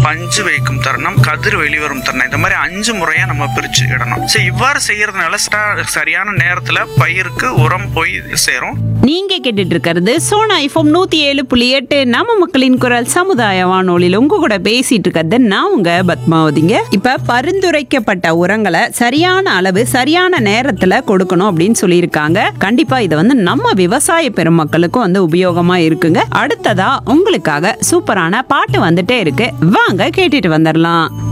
பஞ்சு வைக்கும் தருணம் கதிர் வெளிவரும் தருணம் இந்த மாதிரி அஞ்சு முறையா நம்ம பிரிச்சு இடணும் சோ இவ்வாறு செய்யறதுனால ச- சரியான நேரத்துல பயிருக்கு உரம் போய் சேரும் நீங்க கேட்டுட்டு இருக்கிறது சோனா ஐஃபோம் நூத்தி ஏழு புள்ளி எட்டு நம்ம மக்களின் குரல் சமுதாய வானொலியில் உங்க கூட பேசிட்டு இருக்கிறது நான் உங்க பத்மாவதிங்க இப்ப பரிந்துரைக்கப்பட்ட உரங்களை சரியான அளவு சரியான நேரத்துல கொடுக்கணும் அப்படின்னு சொல்லியிருக்காங்க கண்டிப்பா இது வந்து நம்ம விவசாய பெருமக்களுக்கும் வந்து உபயோகமா இருக்குங்க அடுத்ததா உங்களுக்காக சூப்பரான பாட்டு வந்துட்டே இருக்கு வாங்க கேட்டுட்டு வந்துடலாம்